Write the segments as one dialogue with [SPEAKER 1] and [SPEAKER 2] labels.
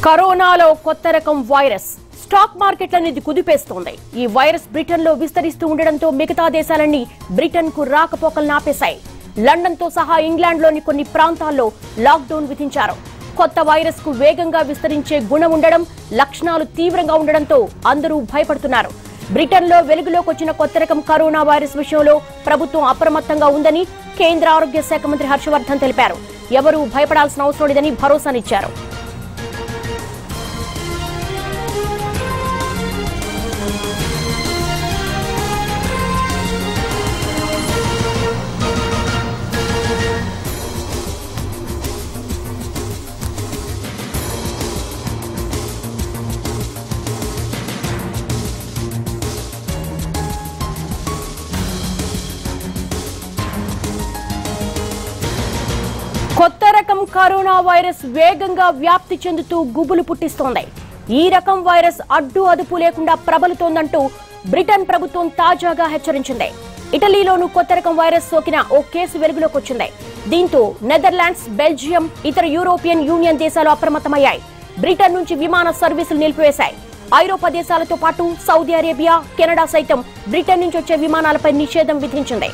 [SPEAKER 1] కరోనాలో కొత్త రకం వైరస్ స్టాక్ మార్కెట్లను ఇది కుదిపేస్తోంది ఈ వైరస్ బ్రిటన్ లో విస్తరిస్తూ ఉండడంతో మిగతా దేశాలన్నీ బ్రిటన్ కు రాకపోకలను ఆపేశాయి లండన్ తో సహా ఇంగ్లాండ్ లోని కొన్ని ప్రాంతాల్లో లాక్డౌన్ విధించారు కొత్త వైరస్ కు వేగంగా విస్తరించే గుణం ఉండడం లక్షణాలు తీవ్రంగా ఉండడంతో అందరూ భయపడుతున్నారు బ్రిటన్ లో వెలుగులోకి వచ్చిన కొత్త రకం కరోనా వైరస్ విషయంలో ప్రభుత్వం అప్రమత్తంగా ఉందని కేంద్ర ఆరోగ్య శాఖ మంత్రి హర్షవర్ధన్ తెలిపారు ఎవరూ భయపడాల్సిన అవసరం లేదని భరోసానిచ్చారు కొత్త రకం కరోనా వైరస్ వేగంగా వ్యాప్తి చెందుతూ గుబులు పుట్టిస్తోంది ఈ రకం వైరస్ అడ్డు అదుపు లేకుండా ప్రబలుతోందంటూ బ్రిటన్ ప్రభుత్వం తాజాగా హెచ్చరించింది ఇటలీలోనూ కొత్త రకం వైరస్ సోకిన ఓ కేసు వెలుగులోకి వచ్చింది దీంతో నెదర్లాండ్స్ బెల్జియం ఇతర యూరోపియన్ యూనియన్ దేశాలు అప్రమత్తమయ్యాయి బ్రిటన్ నుంచి విమాన సర్వీసులు నిలిపివేశాయి ఐరోపా దేశాలతో పాటు సౌదీ అరేబియా కెనడా సైతం బ్రిటన్ నుంచి వచ్చే విమానాలపై నిషేధం విధించింది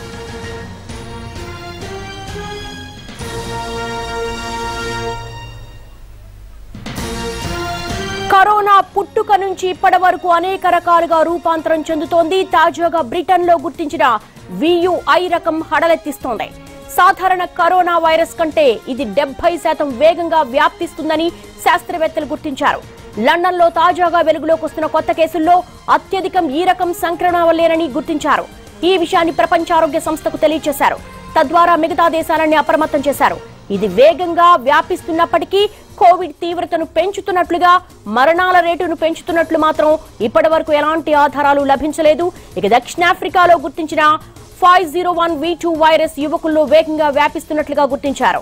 [SPEAKER 1] కరోనా పుట్టుక నుంచి ఇప్పటి వరకు అనేక రకాలుగా రూపాంతరం చెందుతోంది తాజాగా బ్రిటన్ లో గుర్తించిన వియుఐ రకం హడలెత్తిస్తోంది సాధారణ కరోనా వైరస్ కంటే ఇది డెబ్బై శాతం వేగంగా వ్యాప్తిస్తుందని శాస్త్రవేత్తలు గుర్తించారు లండన్ లో తాజాగా వెలుగులోకి వస్తున్న కొత్త కేసుల్లో అత్యధికం ఈ రకం సంక్రమణ వల్లేనని గుర్తించారు ఈ విషయాన్ని ప్రపంచ ఆరోగ్య సంస్థకు తెలియజేశారు తద్వారా మిగతా దేశాలన్నీ అప్రమత్తం చేశారు ఇది వేగంగా వ్యాపిస్తున్నప్పటికీ కోవిడ్ తీవ్రతను పెంచుతున్నట్లుగా మరణాల రేటును పెంచుతున్నట్లు మాత్రం ఇప్పటి వరకు ఎలాంటి ఆధారాలు లభించలేదు ఇక దక్షిణాఫ్రికాలో గుర్తించిన five zero one V two virus యువకుల్లో వేగంగా వ్యాపిస్తున్నట్లుగా గుర్తించారు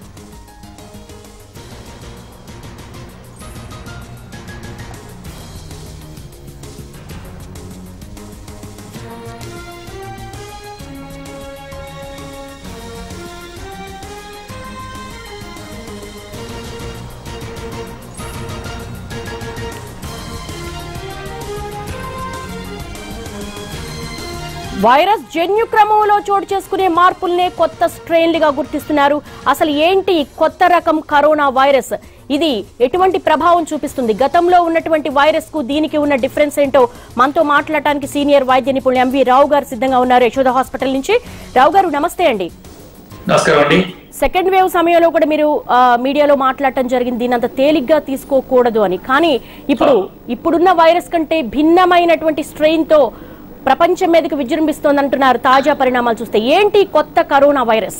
[SPEAKER 1] వైరస్ జన్యు క్రమంలో చోటు చేసుకునే మార్పుల్నే కొత్త స్ట్రెయిన్లుగా గుర్తిస్తున్నారు అసలు ఏంటి ఈ కొత్త రకం కరోనా వైరస్ ఇది ఎటువంటి ప్రభావం చూపిస్తుంది గతంలో ఉన్నటువంటి వైరస్ కు దీనికి ఉన్న డిఫరెన్స్ ఏంటో మనతో మాట్లాడటానికి సీనియర్ వైద్య నిపుణులు ఎంవి రావు గారు సిద్ధంగా ఉన్నారు యశోద హాస్పిటల్ నుంచి రావు గారు నమస్తే అండి
[SPEAKER 2] నమస్కారం అండి
[SPEAKER 1] సెకండ్ వేవ్ సమయంలో కూడా మీరు ఆ, మీడియాలో మాట్లాడటం జరిగింది దీని అంత తేలిగ్గా తీసుకోకూడదు అని కానీ ఇప్పుడు ఇప్పుడున్న వైరస్ కంటే భిన్నమైనటువంటి స్ట్రెయిన్ తో ప్రపంచం మీదకి విజృంభిస్తోంది అంటున్నారు తాజా పరిణామాలు చూస్తే ఏంటి కొత్త కరోనా వైరస్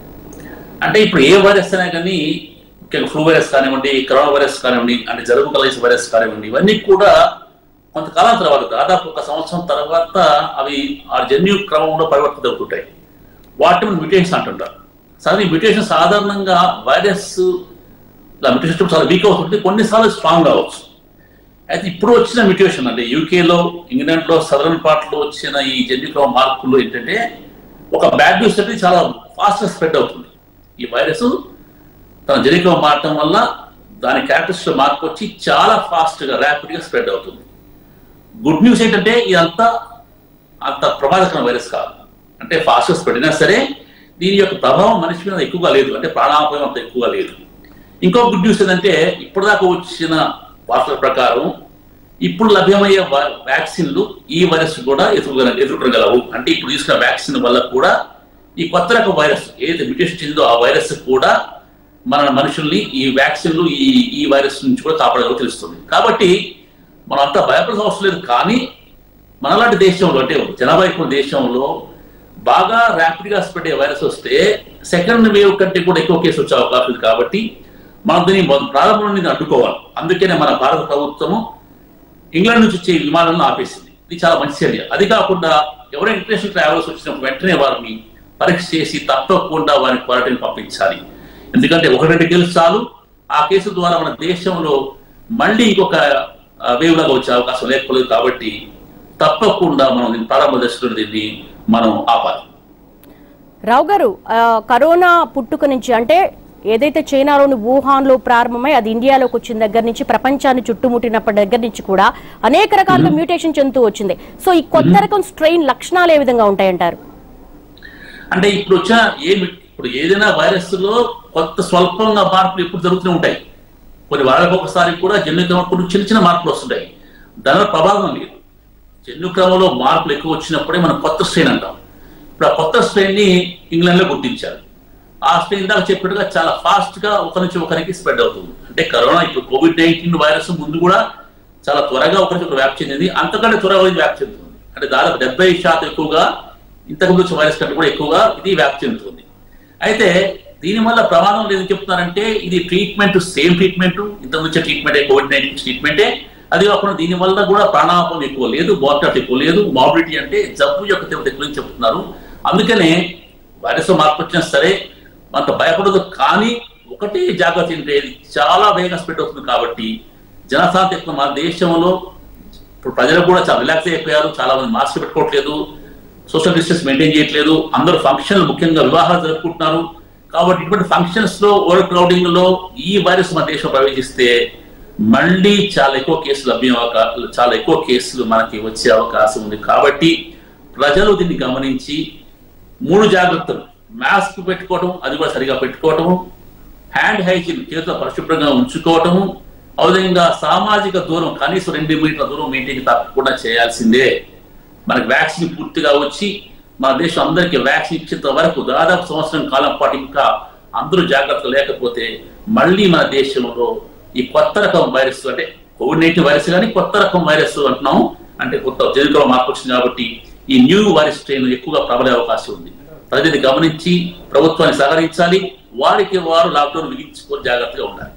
[SPEAKER 2] అంటే ఇప్పుడు ఏ వైరస్ అయినా కానీ ముఖ్యంగా ఫ్లూ వైరస్ కానివ్వండి కరోనా వైరస్ కానివ్వండి అంటే జలుబు కలైస్ వైరస్ కానివ్వండి ఇవన్నీ కూడా కొంతకాలం తర్వాత దాదాపు ఒక సంవత్సరం తర్వాత అవి ఆ జన్యు క్రమంలో పరివర్తన అవుతుంటాయి వాటిని మ్యూటేషన్స్ అంటుంటారు సరే ఈ మ్యూటేషన్ సాధారణంగా వైరస్ మ్యూటేషన్ చాలా వీక్ అవుతుంది కొన్నిసార్లు స్ట్రాంగ్ అవ్వచ్చు అయితే ఇప్పుడు వచ్చిన మ్యూటేషన్ అంటే యూకేలో ఇంగ్లాండ్లో సదరన్ పార్ట్లో వచ్చిన ఈ జన్యుక్రమ మార్పులు ఏంటంటే ఒక బ్యాడ్ న్యూస్ అనేది చాలా ఫాస్ట్ స్ప్రెడ్ అవుతుంది ఈ వైరస్ తన జన్యుక్రమం మారటం వల్ల దాని క్యారెక్టర్స్ లో మార్పు వచ్చి చాలా ఫాస్ట్ గా ర్యాపిడ్ గా స్ప్రెడ్ అవుతుంది గుడ్ న్యూస్ ఏంటంటే ఇదంతా అంత ప్రమాదకరమైన వైరస్ కాదు అంటే ఫాస్ట్ స్ప్రెడ్ అయినా సరే దీని యొక్క ప్రభావం మనిషి మీద ఎక్కువగా లేదు అంటే ప్రాణాపాయం అంత ఎక్కువగా లేదు ఇంకో గుడ్ న్యూస్ ఏంటంటే ఇప్పటిదాకా వచ్చిన వార్తల ప్రకారం ఇప్పుడు లభ్యమయ్యే వా- వ్యాక్సిన్లు ఈ వైరస్ కూడా ఎదుర్కొన ఎదుర్కొనగలవు అంటే ఇప్పుడు తీసుకున్న వ్యాక్సిన్ వల్ల కూడా ఈ కొత్త రకం వైరస్ ఏదైతే మ్యూటేషన్ చెందిందో ఆ వైరస్ కూడా మన మనుషుల్ని ఈ వ్యాక్సిన్లు ఈ ఈ వైరస్ నుంచి కూడా కాపాడగలవు తెలుస్తుంది కాబట్టి మనం అంతా భయపడాల్సిన అవసరం లేదు కానీ మనలాంటి దేశంలో అంటే జనాభా ఎక్కువ దేశంలో బాగా ర్యాపిడ్ గా స్ప్రెడ్ అయ్యే వైరస్ వస్తే సెకండ్ వేవ్ కంటే కూడా ఎక్కువ కేసు వచ్చే అవకాశం ఉంది కాబట్టి మనం దీన్ని మొద- ప్రారంభం నుండి అడ్డుకోవాలి అందుకనే మన భారత ప్రభుత్వము ఇంగ్లాండ్ నుంచి వచ్చే విమానాలను ఆపేసింది ఇది చాలా మంచి చర్య అది కాకుండా ఎవరైనా ఇంటర్నేషనల్ ట్రావెల్స్ వచ్చినప్పుడు వెంటనే వారిని పరీక్ష చేసి తప్పకుండా వారిని క్వారంటైన్ పంపించాలి ఎందుకంటే ఒక రెండు కేసులు చాలు ఆ కేసు ద్వారా మన దేశంలో మళ్ళీ ఇంకొక వేవ్ లాగా వచ్చే అవకాశం లేకపోలేదు కాబట్టి తప్పకుండా మనం దీన్ని ప్రారంభ దశలో దీన్ని మనం ఆపాలి
[SPEAKER 1] రావు గారు ఆ, కరోనా పుట్టుక నుంచి అంటే ఏదైతే చైనాలోని వుహాన్ లో ప్రారంభమై అది ఇండియాలోకి వచ్చిన దగ్గర నుంచి ప్రపంచాన్ని చుట్టుముట్టినప్పటి దగ్గర నుంచి కూడా అనేక రకాలుగా మ్యూటేషన్ చెందుతూ వచ్చింది సో ఈ కొత్త రకం స్ట్రెయిన్ లక్షణాలు ఏ విధంగా ఉంటాయంటారు
[SPEAKER 2] అంటే ఇప్పుడు వచ్చిన ఏమి ఇప్పుడు ఏదైనా వైరస్ లో కొత్త స్వల్పంగా మార్పులు ఇప్పుడు జరుగుతూనే ఉంటాయి కొన్ని వారాలకు ఒకసారి కూడా జన్యుక్రమం కొన్ని చిన్న చిన్న మార్పులు వస్తుంటాయి దానివల్ల ప్రభావం లేదు జన్యుక్రమంలో మార్పులు ఎక్కువ వచ్చినప్పుడే మనం కొత్త స్ట్రెయిన్ అంటాం ఇప్పుడు ఆ కొత్త స్ట్రెయిన్ ని ఇంగ్లాండ్ లో గుర్తించారు ఆ స్ట్రెయిన్ దాకా చెప్పినట్టుగా చాలా ఫాస్ట్ గా ఒక నుంచి ఒకరికి స్ప్రెడ్ అవుతుంది అంటే కరోనా ఇప్పుడు కోవిడ్ నైన్టీన్ వైరస్ ముందు కూడా చాలా త్వరగా ఒకరికి ఒక వ్యాప్తి చెందింది అంతకంటే త్వరగా ఇది వ్యాప్తి చెందుతుంది అంటే దాదాపు డెబ్బై శాతం ఎక్కువగా ఇంతకుముందు వచ్చిన వైరస్ కంటే కూడా ఎక్కువగా ఇది వ్యాప్తి చెందుతుంది అయితే దీనివల్ల ప్రమాదం లేదని చెప్తున్నారంటే ఇది ట్రీట్మెంట్ సేమ్ ట్రీట్మెంట్ ఇంతకు వచ్చే ట్రీట్మెంటే కోవిడ్ నైన్టీన్ ట్రీట్మెంటే అది కాకుండా దీని వల్ల కూడా ప్రాణాపాయం ఎక్కువ లేదు బాటర్ట్ ఎక్కువ లేదు మాబిలిటీ అంటే జబ్బు యొక్క తీవ్రత ఎక్కువ అని చెప్తున్నారు అందుకనే వైరస్ మార్పు వచ్చినా సరే అంత భయపడదు కానీ ఒకటి జాగ్రత్త ఏంటంటే ఇది చాలా వేగంగా స్ప్రెడ్ అవుతుంది కాబట్టి జనసాంద్రత ఎక్కువ మన దేశంలో ఇప్పుడు ప్రజలు కూడా చాలా రిలాక్స్ అయిపోయారు చాలా మంది మాస్క్ పెట్టుకోవట్లేదు సోషల్ డిస్టెన్స్ మెయింటైన్ చేయట్లేదు అందరూ ఫంక్షన్లు ముఖ్యంగా వివాహాలు జరుపుకుంటున్నారు కాబట్టి ఇటువంటి ఫంక్షన్స్ లో ఓవర్ క్రౌడింగ్ లో ఈ వైరస్ మన దేశంలో ప్రవేశిస్తే మళ్ళీ చాలా ఎక్కువ కేసులు లభ్యం అవకా చాలా ఎక్కువ కేసులు మనకి వచ్చే అవకాశం ఉంది కాబట్టి ప్రజలు దీన్ని గమనించి మూడు జాగ్రత్తలు మాస్క్ పెట్టుకోవటం అది కూడా సరిగా పెట్టుకోవటం హ్యాండ్ హైజీన్ చేతులు పరిశుభ్రంగా ఉంచుకోవటము అదేవిధంగా సామాజిక దూరం కనీసం రెండు మీటర్ల దూరం మెయింటైన్ తప్పకుండా చేయాల్సిందే మనకి వ్యాక్సిన్ పూర్తిగా వచ్చి మన దేశం అందరికీ వ్యాక్సిన్ ఇచ్చేంత వరకు దాదాపు సంవత్సరం కాలం పాటు ఇంకా అందరూ జాగ్రత్త లేకపోతే మళ్ళీ మన దేశంలో ఈ కొత్త రకం వైరస్ అంటే కోవిడ్ నైన్టీన్ వైరస్ కానీ కొత్త రకం వైరస్ అంటున్నాం అంటే కొత్త జనుకలో మార్పు వచ్చింది కాబట్టి ఈ న్యూ వైరస్ స్ట్రెయిన్ ఎక్కువగా ప్రబలే అవకాశం ఉంది ప్రజలు గమనించి ప్రభుత్వాన్ని సహకరించాలి వారికి వారు లాక్డౌన్ విధించుకొని జాగ్రత్తగా ఉండాలి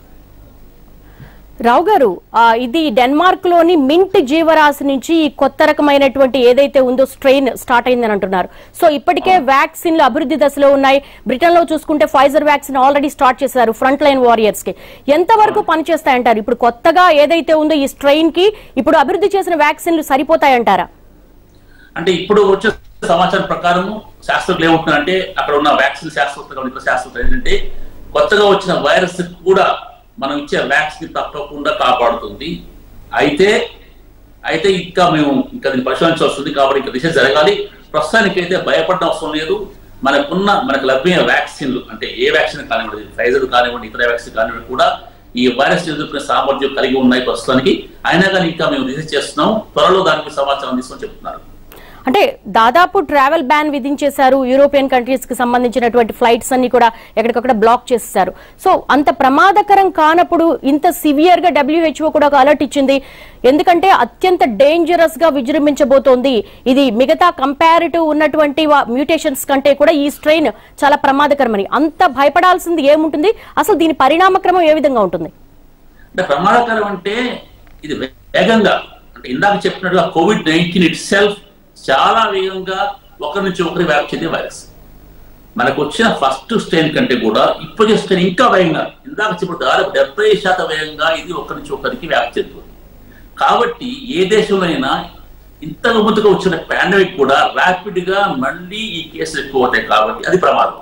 [SPEAKER 1] రావు గారు ఆ, ఇది డెన్మార్క్ లోని మింట్ జీవరాశి నుంచి ఈ కొత్త రకమైనటువంటి ఏదైతే ఉందో స్ట్రెయిన్ స్టార్ట్ అయిందని అంటున్నారు సో ఇప్పటికే వ్యాక్సిన్లు అభివృద్ధి దశలో ఉన్నాయి బ్రిటన్ లో చూసుకుంటే ఫైజర్ వ్యాక్సిన్ ఆల్రెడీ స్టార్ట్ చేశారు ఫ్రంట్ లైన్ వారియర్స్ కి ఎంతవరకు పనిచేస్తాయంటారు ఇప్పుడు కొత్తగా ఏదైతే ఉందో ఈ స్ట్రెయిన్ కి ఇప్పుడు అభివృద్ధి చేసిన వ్యాక్సిన్లు సరిపోతాయంటారా
[SPEAKER 2] అంటే ఇప్పుడు వచ్చే సమాచారం ప్రకారం శాస్త్రజ్ఞులు ఏమంటున్నారంటే అక్కడ ఉన్న వ్యాక్సిన్ శాస్త్రవేత్తలు ఇతర శాస్త్రవేత్తలు ఏంటంటే కొత్తగా వచ్చిన వైరస్ కూడా మనం ఇచ్చే వ్యాక్సిన్ తప్పకుండా కాపాడుతుంది అయితే అయితే ఇంకా మేము ఇంకా దీన్ని పరిశోధించాల్సి వస్తుంది కాబట్టి ఇంకా దిశ జరగాలి ప్రస్తుతానికి అయితే భయపడడం అవసరం లేదు మనకున్న మనకు లభ్యమైన వ్యాక్సిన్లు అంటే ఏ వ్యాక్సిన్ కానివ్వండి ఫైజర్ కానివ్వండి ఇతర వ్యాక్సిన్ కానివ్వండి కూడా ఈ వైరస్ ఎదుర్కొనే సామర్థ్యం కలిగి ఉన్నాయి ప్రస్తుతానికి అయినా కానీ ఇంకా మేము రీసెర్చ్ చేస్తున్నాం త్వరలో దానికి సమాచారం తీసుకొని చెప్తున్నారు
[SPEAKER 1] అంటే దాదాపు ట్రావెల్ బ్యాన్ విధించేశారు యూరోపియన్ కంట్రీస్ కి సంబంధించినటువంటి ఫ్లైట్స్ అన్ని కూడా ఎక్కడికక్కడ బ్లాక్ చేసేశారు సో అంత ప్రమాదకరం కానప్పుడు ఇంత సివియర్ గా డబ్ల్యూహెచ్ఓ కూడా ఒక అలర్ట్ ఇచ్చింది ఎందుకంటే అత్యంత డేంజరస్ గా విజృంభించబోతోంది ఇది మిగతా కంపారిటివ్ ఉన్నటువంటి మ్యూటేషన్స్ కంటే కూడా ఈ స్ట్రెయిన్ చాలా ప్రమాదకరమని అంత భయపడాల్సింది ఏముంటుంది అసలు దీని పరిణామక్రమం ఏ విధంగా ఉంటుంది
[SPEAKER 2] అంటే ప్రమాదకరం అంటే ఇది వేగంగా అంటే ఇందాక చెప్పినట్టుగా కోవిడ్ నైన్టీన్ ఇట్ సెల్ఫ్ చాలా వేగంగా ఒకరి నుంచి ఒకరి వ్యాప్తి చెందే వైరస్ మనకు వచ్చిన ఫస్ట్ స్ట్రెయిన్ కంటే కూడా ఇప్పుడు స్ట్రెయిన్ ఇంకా వేగంగా ఇందాక చెప్పిన దాదాపు డెబ్బై శాతం వేగంగా ఇది ఒకరి నుంచి ఒకరికి వ్యాప్తి చెందుతుంది కాబట్టి ఏ దేశంలోనైనా ఇంతకు ముందుగా వచ్చిన పాండమిక్ కూడా ర్యాపిడ్ గా మళ్ళీ ఈ కేసులు ఎక్కువ అవుతాయి కాబట్టి అది ప్రమాదం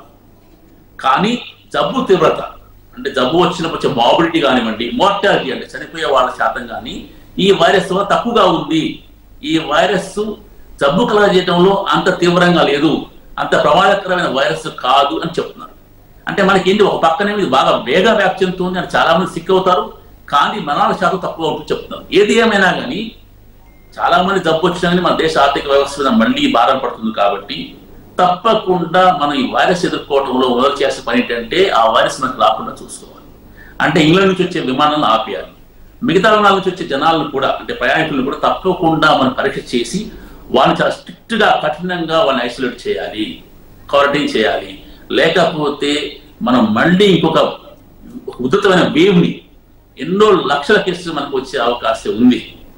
[SPEAKER 2] కానీ జబ్బు తీవ్రత అంటే జబ్బు వచ్చినప్పుడు వచ్చే మాబిలిటీ కానివ్వండి మోర్టాలిటీ అంటే చనిపోయే వాళ్ళ శాతం కానీ ఈ వైరస్ వల్ల తక్కువగా ఉంది ఈ వైరస్ జబ్బు కలగజేయడంలో అంత తీవ్రంగా లేదు అంత ప్రమాదకరమైన వైరస్ కాదు అని చెప్తున్నారు అంటే మనకి ఏంటి ఒక పక్కనే ఇది బాగా వేగ వ్యాప్తి చెందుతుంది అని చాలా మంది సిక్ అవుతారు కానీ మరణాల శాతం తక్కువ ఉంటుంది చెప్తున్నారు ఏది ఏమైనా కానీ చాలా మంది జబ్బు వచ్చినా కానీ మన దేశ ఆర్థిక వ్యవస్థ మీద మళ్ళీ భారం పడుతుంది కాబట్టి తప్పకుండా మనం ఈ వైరస్ ఎదుర్కోవడంలో మొదలు చేసే పని ఏంటంటే ఆ వైరస్ మనకు రాకుండా చూసుకోవాలి అంటే ఇంగ్లాండ్ నుంచి వచ్చే విమానాలను ఆపేయాలి మిగతా విమానాల నుంచి వచ్చే జనాలను కూడా అంటే ప్రయాణికులను కూడా తప్పకుండా మనం పరీక్ష చేసి వాళ్ళని చాలా స్ట్రిక్ట్ గా కఠినంగా వాళ్ళని ఐసోలేట్ చేయాలి క్వారంటైన్ చేయాలి లేకపోతే మనం మళ్ళీ ఇంకొక ఉధృతమైన వేవ్ ని ఎన్నో లక్షల కేసులు మనకు వచ్చే అవకాశం ఉంది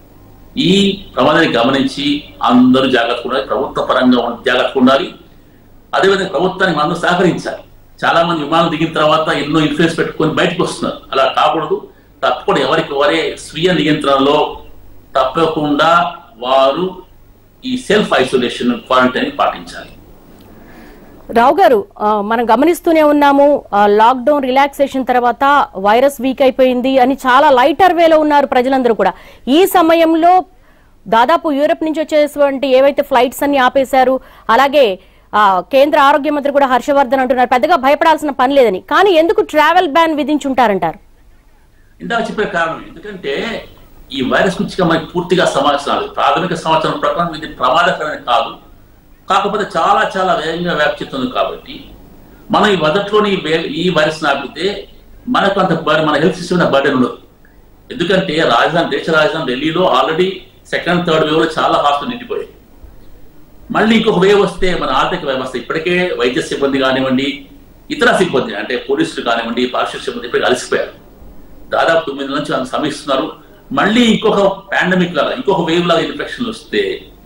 [SPEAKER 2] ఈ ప్రమాదాన్ని గమనించి అందరూ జాగ్రత్తగా ఉండాలి ప్రభుత్వ పరంగా ఉన్న- జాగ్రత్తగా ఉండాలి అదేవిధంగా ప్రభుత్వానికి మనం సహకరించాలి చాలా మంది విమానం దిగిన తర్వాత ఎన్నో ఇన్ఫ్లుయెన్స్ పెట్టుకొని బయటకు వస్తున్నారు అలా కాకూడదు తప్పకుండా ఎవరికి వారే స్వీయ నియంత్రణలో తప్పకుండా వారు ఈ సెల్ఫ్ ఐసోలేషన్ క్వారంటైన్ పాటించాలి
[SPEAKER 1] రావు గారు ఆ, మనం గమనిస్తూనే ఉన్నాము ఆ, లాక్డౌన్ రిలాక్సేషన్ తర్వాత వైరస్ వీక్ అయిపోయింది అని చాలా లైటర్ వేలో ఉన్నారు ప్రజలందరూ కూడా ఈ సమయంలో దాదాపు యూరప్ నుంచి వచ్చేటువంటి ఏవైతే ఫ్లైట్స్ అన్ని ఆపేశారు అలాగే ఆ, కేంద్ర ఆరోగ్య మంత్రి కూడా హర్షవర్ధన్ అంటున్నారు పెద్దగా భయపడాల్సిన పని లేదని కానీ ఎందుకు ట్రావెల్ బ్యాన్ విధించుంటారంటారు
[SPEAKER 2] ఇందాక చెప్పే కారణం ఎందుకంటే ఈ వైరస్ గురించి మనకి పూర్తిగా సమాచారం రాలేదు ప్రాథమిక సమాచారం ప్రకారం ఇది ప్రమాదకరమైన కాదు కాకపోతే చాలా చాలా వేగంగా వ్యాప్తి చెందుతుంది కాబట్టి మనం ఈ మొదట్లోని ఈ వే- ఈ వైరస్ ఆపితే మనకు అంత బర్- మన హెల్త్ సిస్టమ్ బర్డెన్ ఉండదు ఎందుకంటే రాజధాని దేశ రాజధాని ఢిల్లీలో ఆల్రెడీ సెకండ్ థర్డ్ వేవ్ లో చాలా హాస్పిటల్ నిండిపోయాయి మళ్ళీ ఇంకొక వేవ్ వస్తే మన ఆర్థిక వ్యవస్థ ఇప్పటికే వైద్య సిబ్బంది కానివ్వండి ఇతర సిబ్బంది అంటే పోలీసులు కానివ్వండి పారిశుద్ధ్య సిబ్బంది ఇప్పటికే అలసిపోయారు దాదాపు తొమ్మిది నెలల నుంచి వాళ్ళు శ్రమిస్తున్నారు మళ్ళీ ఇంకొక పాండమిక్ లాగా ఇంకొక వేవ్ లాగా ఇన్ఫెక్షన్లు వస్తే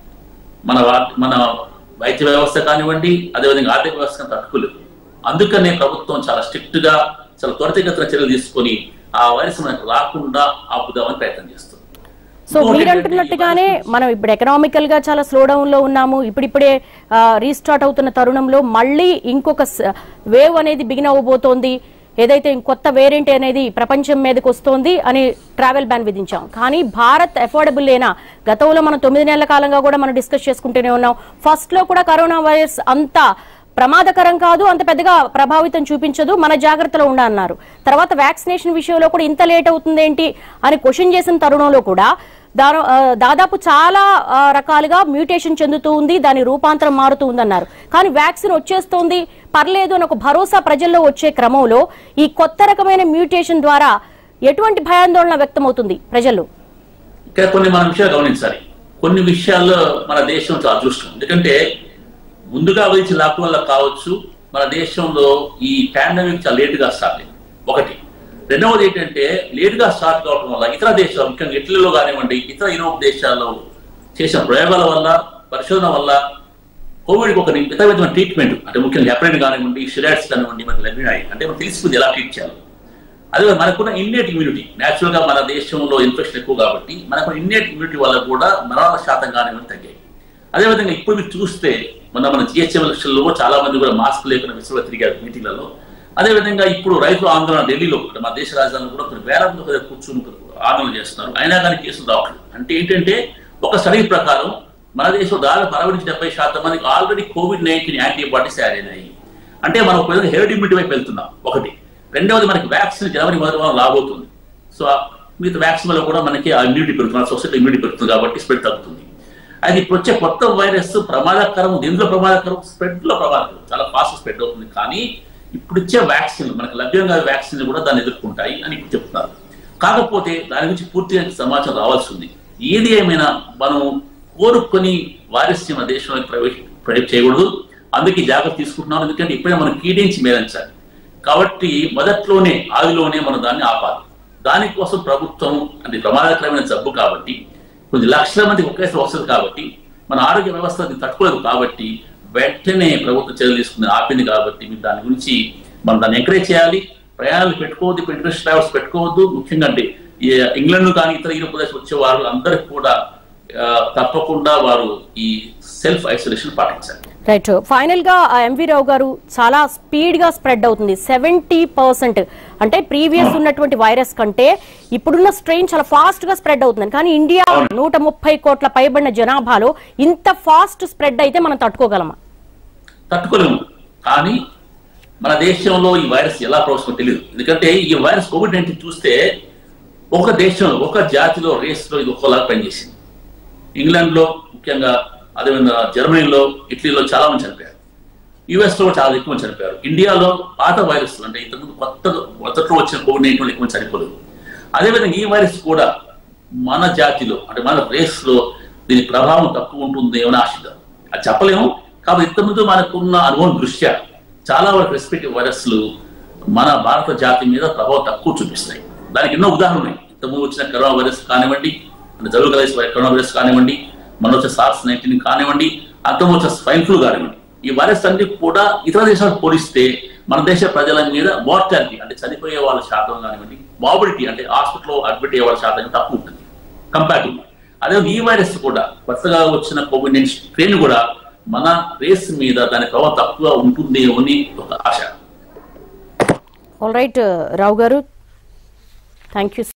[SPEAKER 2] మన వా- మన వైద్య వ్యవస్థ కానివ్వండి అదేవిధంగా ఆర్థిక వ్యవస్థ తట్టుకోలేదు అందుకనే ప్రభుత్వం చాలా స్ట్రిక్ట్ గా చాలా త్వరితగతిన చర్యలు తీసుకొని ఆ వైరస్ మనకు రాకుండా ఆపుదామని ప్రయత్నం చేస్తుంది
[SPEAKER 1] సో మీరు అంటున్నట్టుగానే మనం ఇప్పుడు ఎకనామికల్ గా చాలా స్లో డౌన్ లో ఉన్నాము ఇప్పుడిప్పుడే రీస్టార్ట్ అవుతున్న తరుణంలో మళ్ళీ ఇంకొక వేవ్ అనేది బిగిన్ అవ్వబోతోంది ఏదైతే కొత్త వేరియంట్ అనేది ప్రపంచం మీదకి వస్తోంది అని ట్రావెల్ బ్యాన్ విధించాం కానీ భారత్ అఫోర్డబుల్ లేనా గతంలో మనం తొమ్మిది నెలల కాలంగా కూడా మనం డిస్కస్ చేసుకుంటూనే ఉన్నాం ఫస్ట్ లో కూడా కరోనా వైరస్ అంత ప్రమాదకరం కాదు అంత పెద్దగా ప్రభావితం చూపించదు మన జాగ్రత్తలో ఉండ అన్నారు తర్వాత వ్యాక్సినేషన్ విషయంలో కూడా ఇంత లేట్ అవుతుంది ఏంటి అని క్వశ్చన్ చేసిన తరుణంలో కూడా దాని ఆ, దాదాపు చాలా ఆ, రకాలుగా మ్యూటేషన్ చెందుతూ ఉంది దాని రూపాంతరం మారుతూ ఉందన్నారు కానీ వ్యాక్సిన్ వచ్చేస్తోంది పర్లేదు అని ఒక భరోసా ప్రజల్లో వచ్చే క్రమంలో ఈ కొత్త రకమైన మ్యూటేషన్ ద్వారా ఎటువంటి భయాందోళన వ్యక్తమవుతుంది ప్రజల్లో
[SPEAKER 2] ఇక్కడ కొన్ని మనం విషయాలు గమనించాలి కొన్ని విషయాల్లో మన దేశం చాలా అదృష్టం ఎందుకంటే ముందుగా వహించిన లాక్ వల్ల కావచ్చు మన దేశంలో ఈ పాండమిక్ చాలా లేటుగా స్టార్ట్ అయింది ఒకటి రెండవది ఏంటంటే లేటుగా స్టార్ట్ కావడం వల్ల ఇతర దేశాలు ముఖ్యంగా ఇటలీలో కానివ్వండి ఇతర యూరోప్ దేశాల్లో చేసిన ప్రయోగాల వల్ల పరిశోధన వల్ల కోవిడ్ ఒక మిగతా విధమైన ట్రీట్మెంట్ అంటే ముఖ్యంగా హెపరైన్ కానివ్వండి స్టెరాయిడ్స్ కానివ్వండి మనకు లభ్యమయ్యాయి అంటే మనకు తెలిసిపోయింది ఎలా ట్రీట్ చేయాలి అదే మనకున్న ఇన్నేట్ ఇమ్యూనిటీ నేచురల్ గా మన దేశంలో ఇన్ఫెక్షన్ ఎక్కువ కాబట్టి మనకు ఇన్నేట్ ఇమ్యూనిటీ వల్ల కూడా మరణాల శాతం కానివ్వండి తగ్గాయి అదేవిధంగా ఇప్పుడు మీరు చూస్తే మొన్న మన జిహెచ్ఎం ఎలక్షన్లో చాలా మంది కూడా మాస్క్ లేకుండా విసురుగా తిరిగారు మీటింగ్లలో అదేవిధంగా ఇప్పుడు రైతుల ఆందోళన ఢిల్లీలో అంటే మన దేశ రాజధానిలో కూడా కొన్ని వేల మంది ఒకరు కూర్చుని ఆందోళన చేస్తున్నారు అయినా కానీ కేసులు రావట్లేదు అంటే ఏంటంటే ఒక స్టడీ ప్రకారం మన దేశంలో దాదాపు అరవై నుంచి డెబ్బై శాతం మందికి ఆల్రెడీ కోవిడ్ నైన్టీన్ యాంటీబాడీస్ తయారైనాయి అంటే మనం ఒక విధంగా హెర్డ్ ఇమ్యూనిటీ వైపు వెళ్తున్నాం ఒకటి రెండవది మనకి వ్యాక్సిన్ జనవరి మొదటి వారం రాబోతుంది సో ఆ మిగతా వ్యాక్సిన్ వల్ల కూడా మనకి ఆ ఇమ్యూనిటీ పెరుగుతుంది సొసైటీ ఇమ్యూనిటీ పెరుగుతుంది కాబట్టి స్ప్రెడ్ తగ్గుతుంది అది ఇప్పుడు వచ్చే కొత్త వైరస్ ప్రమాదకరం దీంట్లో ప్రమాదకరం స్ప్రెడ్ లో ప్రమాదకరం చాలా ఫాస్ట్ స్ప్రెడ్ అవుతుంది కానీ ఇప్పుడు ఇచ్చే వ్యాక్సిన్ మనకు లభ్యంగా వ్యాక్సిన్ కూడా దాన్ని ఎదుర్కొంటాయి అని ఇప్పుడు చెప్తున్నారు కాకపోతే దాని గురించి పూర్తిగా సమాచారం రావాల్సి ఉంది ఏది ఏమైనా మనం కోరుకొని వైరస్ మన దేశంలో ప్రవేశ ప్రవేశ చేయకూడదు అందుకే జాగ్రత్త తీసుకుంటున్నాం ఎందుకంటే ఇప్పుడే మనం కీడించి మేలించాలి కాబట్టి మొదట్లోనే ఆదిలోనే మనం దాన్ని ఆపాలి దానికోసం ప్రభుత్వం అంటే ప్రమాదకరమైన జబ్బు కాబట్టి కొన్ని లక్షల మందికి ఒకేసారి వస్తుంది కాబట్టి మన ఆరోగ్య వ్యవస్థ అది తట్టుకోలేదు కాబట్టి వెంటనే ప్రభుత్వం చర్యలు తీసుకుని ఆపింది కాబట్టి మీరు దాని గురించి మనం దాన్ని ఎంకరేజ్ చేయాలి ప్రయాణాలు పెట్టుకోవద్దు ఇప్పుడు ఇంటర్నేషనల్ ట్రావెల్స్ పెట్టుకోవద్దు ముఖ్యంగా అంటే ఈ ఇంగ్లాండ్ కానీ ఇతర యూరోప్ ప్రదేశ్ వచ్చే వారు అందరికి కూడా ఆ, తప్పకుండా వారు ఈ సెల్ఫ్ ఐసోలేషన్ పాటించాలి
[SPEAKER 1] రైట్ ఫైనల్ గా ఆ ఎంవి రావు గారు చాలా స్పీడ్ గా స్ప్రెడ్ అవుతుంది సెవెంటీ పర్సెంట్ అంటే ప్రీవియస్ ఉన్నటువంటి వైరస్ కంటే ఇప్పుడున్న స్ట్రెయిన్ చాలా ఫాస్ట్ గా స్ప్రెడ్ అవుతుంది కానీ ఇండియా
[SPEAKER 2] అవును.
[SPEAKER 1] నూట ముప్పై కోట్ల పైబడిన జనాభాలో ఇంత ఫాస్ట్ స్ప్రెడ్ అయితే మనం తట్టుకోగలమా
[SPEAKER 2] తట్టుకోలేము కానీ మన దేశంలో ఈ వైరస్ ఎలా ప్రవేశమో తెలియదు ఎందుకంటే ఈ వైరస్ కోవిడ్ నైన్టీన్ చూస్తే ఒక దేశంలో ఒక జాతిలో రేస్లో ఇది ఒకలాగా పనిచేసింది ఇంగ్లాండ్ లో ముఖ్యంగా అదేవిధంగా జర్మనీలో ఇటలీలో చాలా మంది చనిపోయారు యుఎస్ లో కూడా చాలా ఎక్కువ మంది చనిపోయారు ఇండియాలో పాత వైరస్ అంటే ఇంతకుముందు కొత్త మొదట్లో వచ్చిన కోవిడ్ నైన్టీన్ ఎక్కువ మంది చనిపోలేదు అదేవిధంగా ఈ వైరస్ కూడా మన జాతిలో అంటే మన రేస్ లో దీని ప్రభావం తక్కువ ఉంటుంది అని ఆశిద్దాం అది చెప్పలేము కాబట్టి ఇంతకుముందు మనకున్న అనుభవం దృష్ట్యా చాలా వరకు రెస్పెక్టివ్ వైరస్లు మన భారత జాతి మీద ప్రభావం తక్కువ చూపిస్తాయి దానికి ఎన్నో ఉదాహరణలు ఉన్నాయి ఇంతకుముందు వచ్చిన కరోనా వైరస్ కానివ్వండి అంటే జలుబు కలిసి కరోనా వైరస్ కానివ్వండి మన వచ్చే సార్స్ నైన్టీన్ కానివ్వండి అంతకు వచ్చే స్వైన్ ఫ్లూ కానివ్వండి ఈ వైరస్ అన్ని కూడా ఇతర దేశాలకు పోలిస్తే మన దేశ ప్రజల మీద మోర్టాలిటీ అంటే చనిపోయే వాళ్ళ శాతం కానివ్వండి మాబిలిటీ అంటే హాస్పిటల్లో అడ్మిట్ అయ్యే వాళ్ళ శాతం తక్కువ ఉంటుంది కంపారిటివ్ అదే ఈ వైరస్ కూడా కొత్తగా వచ్చిన కోవిడ్ నైన్టీన్ స్ట్రెయిన్ కూడా మన రేస్ మీద దాని ప్రభావం తక్కువ ఉంటుంది అని ఒక ఆశ
[SPEAKER 1] ఆల్ రైట్ రావు గారు థ్యాంక్ యూ